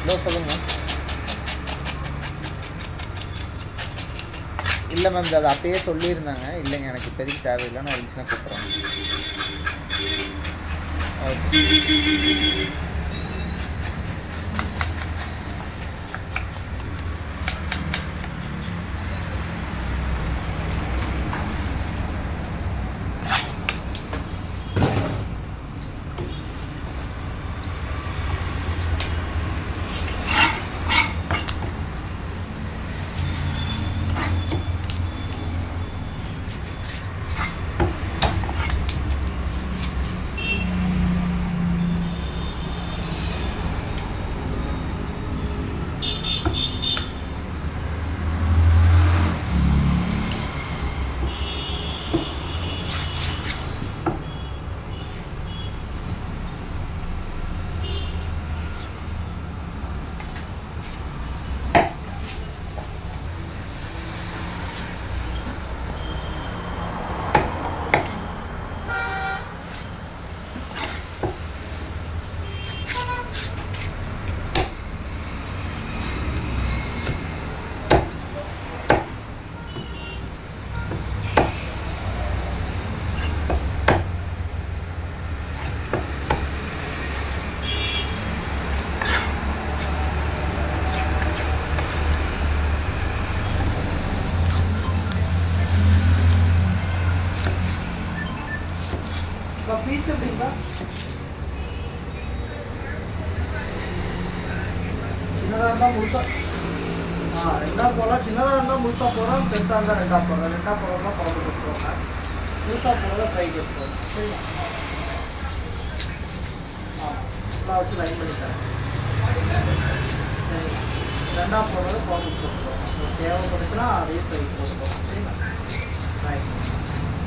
hello சொல்லுங்க இல்லை ma'am அது அப்பயே சொல்லியிருந்தாங்க இல்லைங்க எனக்கு இப்போதைக்கு தேவையில்லை நான் இருந்துச்சுன்னா கூப்பிட்றேன் ஓகே இப்போ பீஸ் எப்படிங்களா சின்னதாக இருந்தால் முழுசா ஆ ரெண்டாக போடலாம் சின்னதாக இருந்தால் முழுசாக போகிறோம் பெருசாக இருந்தால் ரெண்டாக போடுறோம் ரெண்டாக போடுறோம்னா குழம்பு வச்சுருவாங்க முழுசாக போடுறத ஃப்ரைக்கு வச்சுருவோம் சரிங்களா ஆ நான் வச்சு லைன் பண்ணி தரேன் சரிங்களா ரெண்டாக போடுறத குழம்பு போட்டுருவோம் தேவைப்படுச்சுன்னா அதையும் ஃப்ரை போட்டுருவோம் சரிங்களா ரைட்